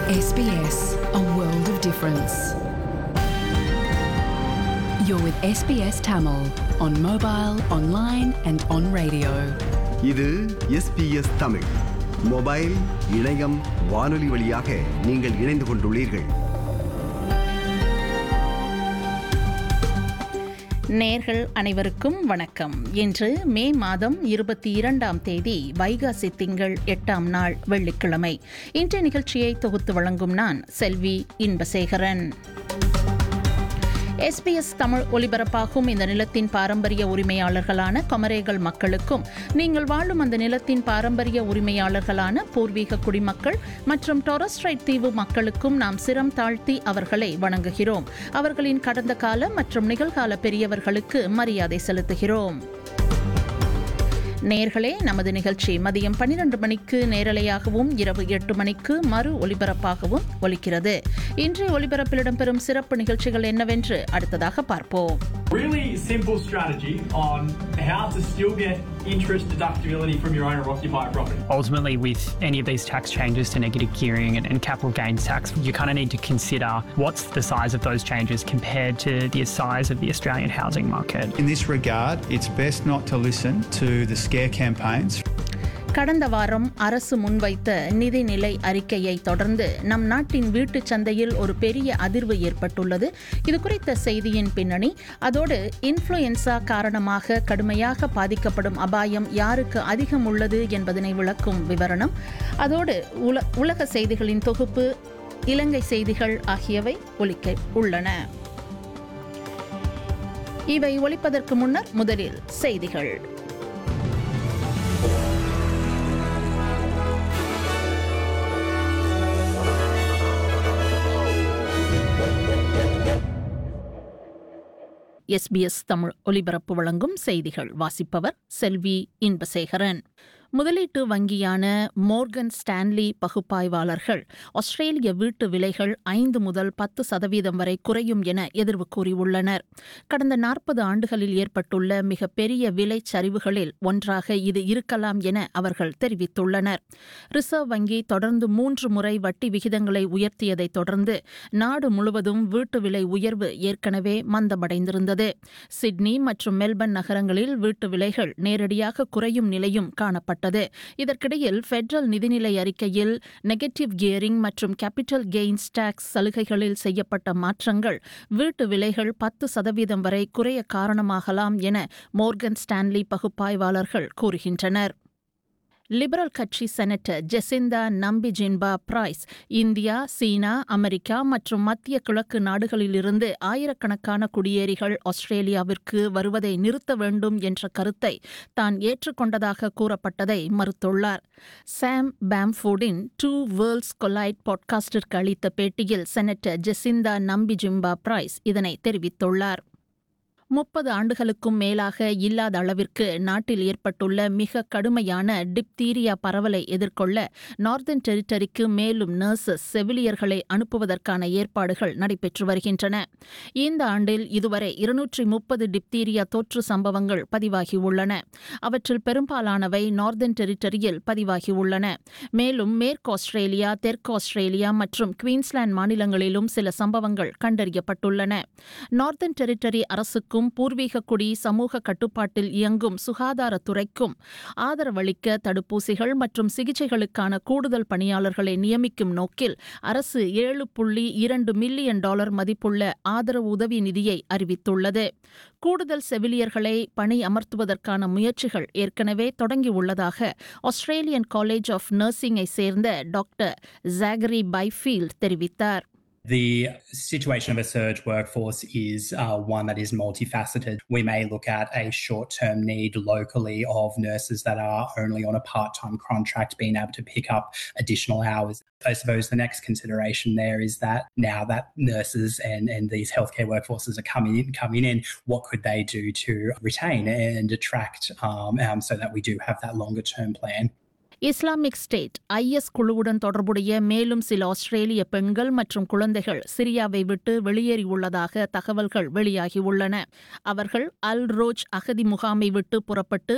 SBS, a world of difference. You're with SBS Tamil on mobile, online, and on radio. இது SBS Tamil mobile இணையம் வானொலி வழியாக நீங்கள் இணைந்து கொண்டுள்ளீர்கள் நேர்கள் அனைவருக்கும் வணக்கம் இன்று மே மாதம் இருபத்தி இரண்டாம் தேதி வைகாசி திங்கள் எட்டாம் நாள் வெள்ளிக்கிழமை இன்றைய நிகழ்ச்சியை தொகுத்து வழங்கும் நான் செல்வி இன்பசேகரன் எஸ்பிஎஸ் தமிழ் ஒலிபரப்பாகும் இந்த நிலத்தின் பாரம்பரிய உரிமையாளர்களான கொமரேகள் மக்களுக்கும் நீங்கள் வாழும் அந்த நிலத்தின் பாரம்பரிய உரிமையாளர்களான பூர்வீக குடிமக்கள் மற்றும் டொரஸ்ட்ரைட் தீவு மக்களுக்கும் நாம் சிரம் தாழ்த்தி அவர்களை வணங்குகிறோம் அவர்களின் கடந்த கால மற்றும் நிகழ்கால பெரியவர்களுக்கு மரியாதை செலுத்துகிறோம் நேர்களே நமது நிகழ்ச்சி மதியம் பன்னிரண்டு மணிக்கு நேரலையாகவும் இரவு எட்டு மணிக்கு மறு ஒலிபரப்பாகவும் ஒலிக்கிறது இன்றைய ஒலிபரப்பில் இடம்பெறும் சிறப்பு நிகழ்ச்சிகள் என்னவென்று அடுத்ததாக பார்ப்போம் Really simple strategy on how to still get interest deductibility from your owner occupier property. ultimately with any of these tax changes to negative gearing and, and capital gains tax, you kind of need to consider what's the size of those changes compared to the size of the Australian housing market. In this regard, it's best not to listen to the scare campaigns கடந்த வாரம் அரசு முன்வைத்த நிதிநிலை அறிக்கையை தொடர்ந்து நம் நாட்டின் வீட்டுச் சந்தையில் ஒரு பெரிய அதிர்வு ஏற்பட்டுள்ளது இது குறித்த செய்தியின் பின்னணி அதோடு இன்ஃப்ளூயன்சா காரணமாக கடுமையாக பாதிக்கப்படும் அபாயம் யாருக்கு அதிகம் உள்ளது என்பதனை விளக்கும் விவரணம் அதோடு உல உலக செய்திகளின் தொகுப்பு இலங்கை செய்திகள் ஆகியவை ஒலிக்க உள்ளன இவை ஒலிப்பதற்கு முன்னர் முதலில் செய்திகள் எஸ்பிஎஸ் தமிழ் ஒலிபரப்பு வழங்கும் செய்திகள் வாசிப்பவர் செல்வி இன்பசேகரன் முதலீட்டு வங்கியான மோர்கன் ஸ்டான்லி பகுப்பாய்வாளர்கள் ஆஸ்திரேலிய வீட்டு விலைகள் ஐந்து முதல் பத்து சதவீதம் வரை குறையும் என எதிர்வு கூறியுள்ளனர் கடந்த நாற்பது ஆண்டுகளில் ஏற்பட்டுள்ள மிகப்பெரிய விலை சரிவுகளில் ஒன்றாக இது இருக்கலாம் என அவர்கள் தெரிவித்துள்ளனர் ரிசர்வ் வங்கி தொடர்ந்து மூன்று முறை வட்டி விகிதங்களை உயர்த்தியதைத் தொடர்ந்து நாடு முழுவதும் வீட்டு விலை உயர்வு ஏற்கனவே மந்தமடைந்திருந்தது சிட்னி மற்றும் மெல்பர்ன் நகரங்களில் வீட்டு விலைகள் நேரடியாக குறையும் நிலையும் காணப்பட்டது இதற்கிடையில் பெடரல் நிதிநிலை அறிக்கையில் நெகட்டிவ் கியரிங் மற்றும் கேபிட்டல் கெயின்ஸ் டாக்ஸ் சலுகைகளில் செய்யப்பட்ட மாற்றங்கள் வீட்டு விலைகள் பத்து சதவீதம் வரை குறைய காரணமாகலாம் என மோர்கன் ஸ்டான்லி பகுப்பாய்வாளர்கள் கூறுகின்றனர் லிபரல் கட்சி senator Jacinta Nampijinpa Price India சீனா அமெரிக்கா மற்றும் மத்திய கிழக்கு நாடுகளிலிருந்து ஆயிரக்கணக்கான குடியேறிகள் ஆஸ்திரேலியாவிற்கு வருவதை நிறுத்த வேண்டும் என்ற கருத்தை தான் ஏற்றுக்கொண்டதாக கூறப்பட்டதை மறுத்துள்ளார் சாம் பாம்ஃபோர்டின் டூ வேர்ல்ட்ஸ் கொலைட் பாட்காஸ்டிற்கு அளித்த பேட்டியில் செனட்டர் ஜெசிந்தா நம்பிஜிம்பா பிரைஸ் இதனை தெரிவித்துள்ளார் முப்பது ஆண்டுகளுக்கும் மேலாக இல்லாத அளவிற்கு நாட்டில் ஏற்பட்டுள்ள மிக கடுமையான டிப்தீரியா பரவலை எதிர்கொள்ள நார்தன் டெரிட்டரிக்கு மேலும் நர்சஸ் செவிலியர்களை அனுப்புவதற்கான ஏற்பாடுகள் நடைபெற்று வருகின்றன இந்த ஆண்டில் இதுவரை இருநூற்றி முப்பது டிப்தீரியா தொற்று சம்பவங்கள் பதிவாகியுள்ளன அவற்றில் பெரும்பாலானவை நார்தன் டெரிட்டரியில் பதிவாகியுள்ளன மேலும் மேற்கு ஆஸ்திரேலியா தெற்கு ஆஸ்திரேலியா மற்றும் குவீன்ஸ்லாந்து மாநிலங்களிலும் சில சம்பவங்கள் கண்டறியப்பட்டுள்ளன நார்தன் டெரிட்டரி அரசுக்கும் பூர்வீக குடி சமூக கட்டுப்பாட்டில் இயங்கும் சுகாதாரத்துறைக்கும் ஆதரவளிக்க தடுப்பூசிகள் மற்றும் சிகிச்சைகளுக்கான கூடுதல் பணியாளர்களை நியமிக்கும் நோக்கில் அரசு ஏழு புள்ளி இரண்டு மில்லியன் டாலர் மதிப்புள்ள ஆதரவு உதவி நிதியை அறிவித்துள்ளது கூடுதல் செவிலியர்களை பணி அமர்த்துவதற்கான முயற்சிகள் ஏற்கனவே தொடங்கியுள்ளதாக ஆஸ்திரேலியன் காலேஜ் ஆஃப் நர்சிங்கை சேர்ந்த டாக்டர் ஜாகரி பைஃபீல்ட் தெரிவித்தார் The situation of a surge workforce is uh, one that is multifaceted. We may look at a short term need locally of nurses that are only on a part time contract being able to pick up additional hours. I suppose the next consideration there is that now that nurses and, and these healthcare workforces are coming in, coming in, what could they do to retain and attract um, um, so that we do have that longer term plan? Islamic State IS குழுவுடன் தொடர்புடைய மேலும் சில ஆஸ்திரேலிய பெண்கள் மற்றும் குழந்தைகள் சிரியாவை விட்டு வெளியேறியுள்ளதாக தகவல்கள் வெளியாகியுள்ளன அவர்கள் அல் ரோஜ் அகதி முகாமை விட்டு புறப்பட்டு